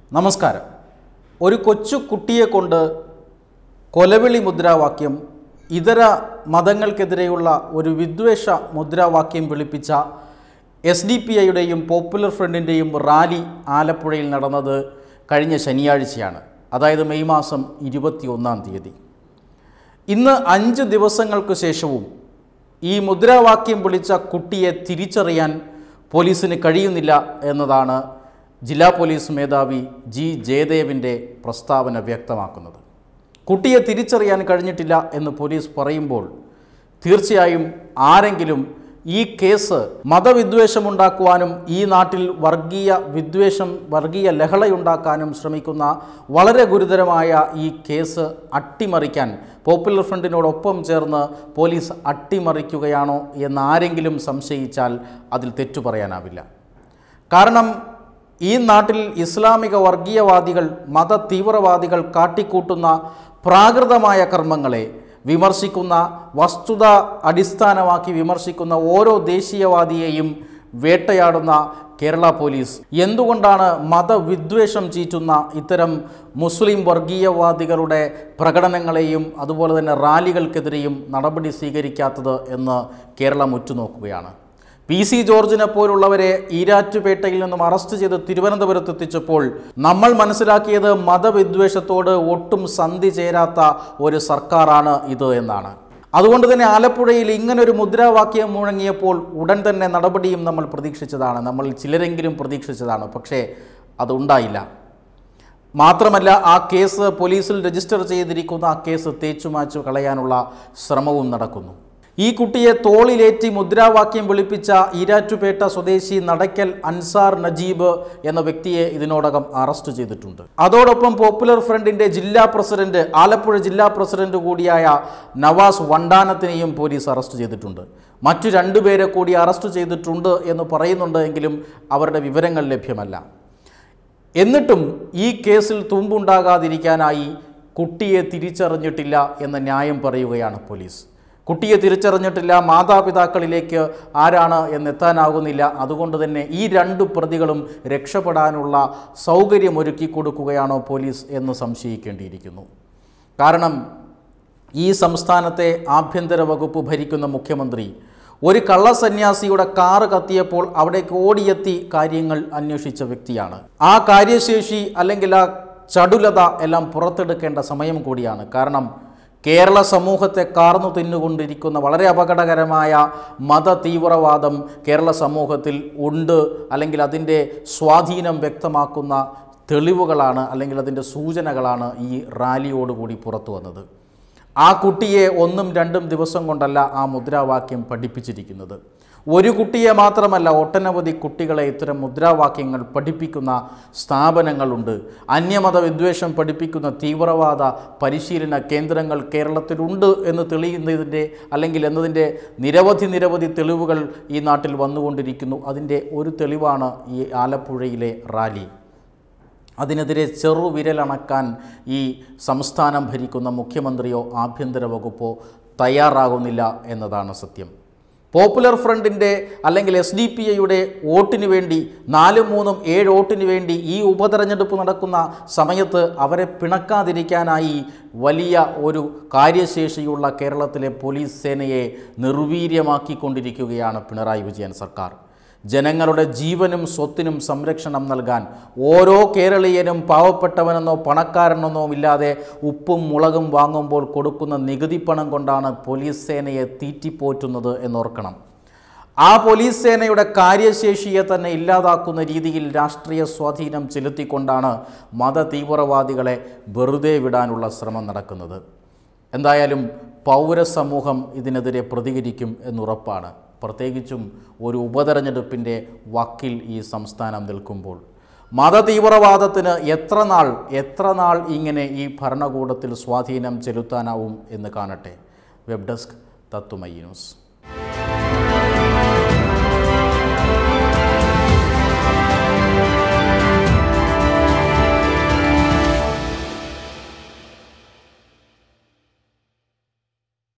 നമസ്കാരം ഒരു കൊച്ചു കുട്ടിയെ കൊണ്ട് കൊലവിളി മുദ്രാവാക്യം ഇതര മതങ്ങൾക്കെതിരെയുള്ള ഒരു വിദ്വേഷ മുദ്രാവാക്യം വിളിപ്പിച്ച എസ് ഡി പി ഐയുടെയും പോപ്പുലർ ഫ്രണ്ടിൻ്റെയും റാലി ആലപ്പുഴയിൽ നടന്നത് കഴിഞ്ഞ ശനിയാഴ്ചയാണ് അതായത് മെയ് മാസം ഇരുപത്തി ഒന്നാം തീയതി ഇന്ന് അഞ്ച് ദിവസങ്ങൾക്ക് ശേഷവും ഈ മുദ്രാവാക്യം വിളിച്ച കുട്ടിയെ തിരിച്ചറിയാൻ പോലീസിന് കഴിയുന്നില്ല എന്നതാണ് ജില്ലാ പോലീസ് മേധാവി ജി ജയദേവിൻ്റെ പ്രസ്താവന വ്യക്തമാക്കുന്നത് കുട്ടിയെ തിരിച്ചറിയാൻ കഴിഞ്ഞിട്ടില്ല എന്ന് പോലീസ് പറയുമ്പോൾ തീർച്ചയായും ആരെങ്കിലും ഈ കേസ് മതവിദ്വേഷമുണ്ടാക്കുവാനും ഈ നാട്ടിൽ വർഗീയ വിദ്വേഷം വർഗീയ ലഹളയുണ്ടാക്കാനും ശ്രമിക്കുന്ന വളരെ ഗുരുതരമായ ഈ കേസ് അട്ടിമറിക്കാൻ പോപ്പുലർ ഫ്രണ്ടിനോടൊപ്പം ചേർന്ന് പോലീസ് അട്ടിമറിക്കുകയാണോ എന്ന് ആരെങ്കിലും സംശയിച്ചാൽ അതിൽ തെറ്റു പറയാനാവില്ല കാരണം ഈ നാട്ടിൽ ഇസ്ലാമിക വർഗീയവാദികൾ മത തീവ്രവാദികൾ കാട്ടിക്കൂട്ടുന്ന പ്രാകൃതമായ കർമ്മങ്ങളെ വിമർശിക്കുന്ന വസ്തുത അടിസ്ഥാനമാക്കി വിമർശിക്കുന്ന ഓരോ ദേശീയവാദിയെയും വേട്ടയാടുന്ന കേരള പോലീസ് എന്തുകൊണ്ടാണ് മതവിദ്വേഷം ചീറ്റുന്ന ഇത്തരം മുസ്ലിം വർഗീയവാദികളുടെ പ്രകടനങ്ങളെയും അതുപോലെ തന്നെ റാലികൾക്കെതിരെയും നടപടി സ്വീകരിക്കാത്തത് എന്ന് കേരളം ഉറ്റുനോക്കുകയാണ് പി സി ജോർജിനെ പോലുള്ളവരെ ഈരാറ്റുപേട്ടയിൽ നിന്നും അറസ്റ്റ് ചെയ്ത് തിരുവനന്തപുരത്ത് എത്തിച്ചപ്പോൾ നമ്മൾ മനസ്സിലാക്കിയത് മതവിദ്വേഷത്തോട് ഒട്ടും സന്ധി ചേരാത്ത ഒരു സർക്കാരാണ് ഇത് എന്നാണ് അതുകൊണ്ട് തന്നെ ആലപ്പുഴയിൽ ഇങ്ങനൊരു മുദ്രാവാക്യം മുഴങ്ങിയപ്പോൾ ഉടൻ തന്നെ നടപടിയും നമ്മൾ പ്രതീക്ഷിച്ചതാണ് നമ്മൾ ചിലരെങ്കിലും പ്രതീക്ഷിച്ചതാണ് പക്ഷേ അതുണ്ടായില്ല മാത്രമല്ല ആ കേസ് പോലീസിൽ രജിസ്റ്റർ ചെയ്തിരിക്കുന്ന ആ കേസ് തേച്ചുമാച്ചു കളയാനുള്ള ശ്രമവും നടക്കുന്നു ഈ കുട്ടിയെ തോളിലേറ്റി മുദ്രാവാക്യം വിളിപ്പിച്ച ഈരാറ്റുപേട്ട സ്വദേശി നടക്കൽ അൻസാർ നജീബ് എന്ന വ്യക്തിയെ ഇതിനോടകം അറസ്റ്റ് ചെയ്തിട്ടുണ്ട് അതോടൊപ്പം പോപ്പുലർ ഫ്രണ്ടിന്റെ ജില്ലാ പ്രസിഡന്റ് ആലപ്പുഴ ജില്ലാ പ്രസിഡന്റ് കൂടിയായ നവാസ് വണ്ടാനത്തിനെയും പോലീസ് അറസ്റ്റ് ചെയ്തിട്ടുണ്ട് മറ്റു രണ്ടുപേരെ കൂടി അറസ്റ്റ് ചെയ്തിട്ടുണ്ട് എന്ന് പറയുന്നുണ്ട് എങ്കിലും അവരുടെ വിവരങ്ങൾ ലഭ്യമല്ല എന്നിട്ടും ഈ കേസിൽ തുമ്പുണ്ടാകാതിരിക്കാനായി കുട്ടിയെ തിരിച്ചറിഞ്ഞിട്ടില്ല എന്ന ന്യായം പറയുകയാണ് പോലീസ് കുട്ടിയെ തിരിച്ചറിഞ്ഞിട്ടില്ല മാതാപിതാക്കളിലേക്ക് ആരാണ് എന്നെത്താനാകുന്നില്ല അതുകൊണ്ട് തന്നെ ഈ രണ്ട് പ്രതികളും രക്ഷപ്പെടാനുള്ള സൗകര്യമൊരുക്കി കൊടുക്കുകയാണോ പോലീസ് എന്ന് സംശയിക്കേണ്ടിയിരിക്കുന്നു കാരണം ഈ സംസ്ഥാനത്തെ ആഭ്യന്തര വകുപ്പ് ഭരിക്കുന്ന മുഖ്യമന്ത്രി ഒരു കള്ളസന്യാസിയുടെ കാറ് കത്തിയപ്പോൾ അവിടേക്ക് ഓടിയെത്തി കാര്യങ്ങൾ അന്വേഷിച്ച വ്യക്തിയാണ് ആ കാര്യശേഷി അല്ലെങ്കിൽ ആ ചടുലത എല്ലാം പുറത്തെടുക്കേണ്ട സമയം കൂടിയാണ് കാരണം കേരള സമൂഹത്തെ കാർന്നു തിന്നുകൊണ്ടിരിക്കുന്ന വളരെ അപകടകരമായ മത തീവ്രവാദം കേരള സമൂഹത്തിൽ ഉണ്ട് അല്ലെങ്കിൽ അതിൻ്റെ സ്വാധീനം വ്യക്തമാക്കുന്ന തെളിവുകളാണ് അല്ലെങ്കിൽ അതിൻ്റെ സൂചനകളാണ് ഈ റാലിയോടുകൂടി പുറത്തു വന്നത് ആ കുട്ടിയെ ഒന്നും രണ്ടും ദിവസം കൊണ്ടല്ല ആ മുദ്രാവാക്യം പഠിപ്പിച്ചിരിക്കുന്നത് ഒരു കുട്ടിയെ മാത്രമല്ല ഒട്ടനവധി കുട്ടികളെ ഇത്തരം മുദ്രാവാക്യങ്ങൾ പഠിപ്പിക്കുന്ന സ്ഥാപനങ്ങളുണ്ട് അന്യമത വിദ്വേഷം പഠിപ്പിക്കുന്ന തീവ്രവാദ പരിശീലന കേന്ദ്രങ്ങൾ കേരളത്തിലുണ്ട് എന്ന് തെളിയുന്നതിൻ്റെ അല്ലെങ്കിൽ എന്നതിൻ്റെ നിരവധി നിരവധി തെളിവുകൾ ഈ നാട്ടിൽ വന്നുകൊണ്ടിരിക്കുന്നു അതിൻ്റെ ഒരു തെളിവാണ് ഈ ആലപ്പുഴയിലെ റാലി അതിനെതിരെ ചെറുവിരലണക്കാൻ ഈ സംസ്ഥാനം ഭരിക്കുന്ന മുഖ്യമന്ത്രിയോ ആഭ്യന്തര വകുപ്പോ തയ്യാറാകുന്നില്ല എന്നതാണ് സത്യം പോപ്പുലർ ഫ്രണ്ടിൻ്റെ അല്ലെങ്കിൽ എസ് ഡി പി ഐയുടെ വോട്ടിന് വേണ്ടി നാലും മൂന്നും ഏഴ് വോട്ടിന് വേണ്ടി ഈ ഉപതെരഞ്ഞെടുപ്പ് നടക്കുന്ന സമയത്ത് അവരെ പിണക്കാതിരിക്കാനായി വലിയ ഒരു കാര്യശേഷിയുള്ള കേരളത്തിലെ പോലീസ് സേനയെ നിർവീര്യമാക്കിക്കൊണ്ടിരിക്കുകയാണ് പിണറായി വിജയൻ സർക്കാർ ജനങ്ങളുടെ ജീവനും സ്വത്തിനും സംരക്ഷണം നൽകാൻ ഓരോ കേരളീയനും പാവപ്പെട്ടവനെന്നോ പണക്കാരനെന്നോ ഇല്ലാതെ ഉപ്പും മുളകും വാങ്ങുമ്പോൾ കൊടുക്കുന്ന നികുതി പണം കൊണ്ടാണ് പോലീസ് സേനയെ തീറ്റിപ്പോറ്റുന്നത് എന്നോർക്കണം ആ പോലീസ് സേനയുടെ കാര്യശേഷിയെ തന്നെ ഇല്ലാതാക്കുന്ന രീതിയിൽ രാഷ്ട്രീയ സ്വാധീനം ചെലുത്തിക്കൊണ്ടാണ് മത തീവ്രവാദികളെ വെറുതെ വിടാനുള്ള ശ്രമം നടക്കുന്നത് എന്തായാലും പൗരസമൂഹം ഇതിനെതിരെ പ്രതികരിക്കും എന്നുറപ്പാണ് പ്രത്യേകിച്ചും ഒരു ഉപതെരഞ്ഞെടുപ്പിൻ്റെ വക്കിൽ ഈ സംസ്ഥാനം നിൽക്കുമ്പോൾ മതതീവ്രവാദത്തിന് എത്ര നാൾ എത്ര നാൾ ഇങ്ങനെ ഈ ഭരണകൂടത്തിൽ സ്വാധീനം ചെലുത്താനാവും എന്ന് കാണട്ടെ വെബ് ഡെസ്ക് തത്തുമൈ ന്യൂസ്